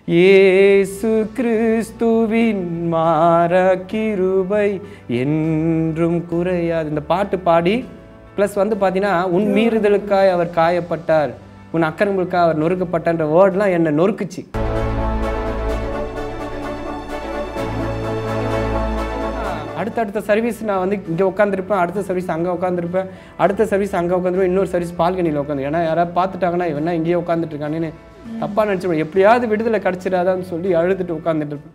இயேசு கிறிஸ்துவின் மாற கிருபை என்றும் குறையாது இந்த பாட்டு பாடி ப்ளஸ் வந்து பார்த்தீங்கன்னா உன் மீறுதலுக்காய் அவர் காயப்பட்டார் உன் அக்கிரமங்களுக்காக அவர் நொறுக்கப்பட்டார்ன்ற வேர்ட்லாம் என்னை நொறுக்குச்சு அடுத்தடுத்த சர்வீஸ் நான் வந்து இங்கே உட்காந்துருப்பேன் அடுத்த சர்வீஸ் அங்கே உட்காந்துருப்பேன் அடுத்த சர்வீஸ் அங்கே உட்காந்துருப்பேன் இன்னொரு சர்வீஸ் பால்கனியில் உட்காந்து ஏன்னா யாராவது பார்த்துட்டாங்கன்னா இவனா இங்கேயே உட்காந்துட்டு இருக்கானேன்னு தப்பாக நினச்சிடுவேன் எப்படியாவது விடுதலை கிடச்சிடாதான்னு சொல்லி அழுதுட்டு உட்காந்துட்டு இருப்பேன்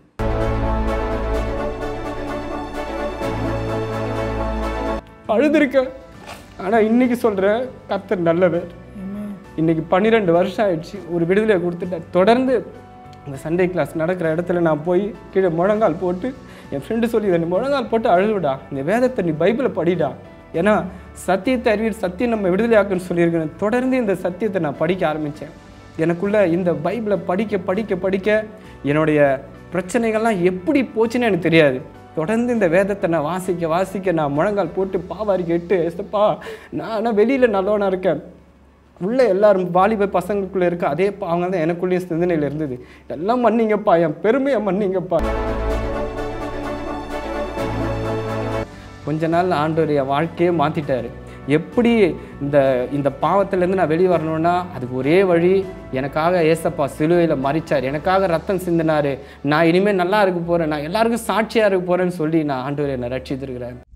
அழுதுருக்கேன் ஆனால் இன்னைக்கு சொல்கிறேன் கர்த்தர் நல்லவர் இன்னைக்கு பன்னிரெண்டு வருஷம் ஆயிடுச்சு ஒரு விடுதலை கொடுத்துட்டார் தொடர்ந்து இந்த சண்டே கிளாஸ் நடக்கிற இடத்துல நான் போய் கீழே முழங்கால் போட்டு என் ஃப்ரெண்டு சொல்லி இதை நீ முழங்கால் போட்டு அழுவிடா இந்த வேதத்தை நீ பைபிளை படிடா ஏன்னா சத்தியத்தை அறிவியல் சத்தியம் நம்ம விடுதலையாக்குன்னு சொல்லியிருக்கேன் தொடர்ந்து இந்த சத்தியத்தை நான் படிக்க ஆரம்பித்தேன் எனக்குள்ள இந்த பைபிளை படிக்க படிக்க படிக்க என்னுடைய பிரச்சனைகள்லாம் எப்படி போச்சுன்னு எனக்கு தெரியாது தொடர்ந்து இந்த வேதத்தை நான் வாசிக்க வாசிக்க நான் முழங்கால் போட்டு பாவாரி கேட்டு ஏசப்பா நான் ஆனால் வெளியில் நல்லவனா இருக்கேன் உள்ள எல்லாரும் வாலிப பசங்களுக்குள்ள இருக்க அதே பாவங்க தான் எனக்குள்ளேயும் சிந்தனையில் இருந்தது எல்லாம் மன்னிங்கப்பா என் பெருமையை மன்னிங்கப்பா கொஞ்ச நாள் ஆண்டவர் என் வாழ்க்கையே மாற்றிட்டாரு எப்படி இந்த இந்த பாவத்திலேருந்து நான் வெளியே வரணும்னா அதுக்கு ஒரே வழி எனக்காக ஏசப்பா சிலுவையில் மறிச்சார் எனக்காக ரத்தம் சிந்தினாரு நான் இனிமேல் நல்லா இருக்க போகிறேன் நான் எல்லாருக்கும் சாட்சியாக இருக்க போகிறேன்னு சொல்லி நான் ஆண்டவர் என்னை ரட்சித்திருக்கிறேன்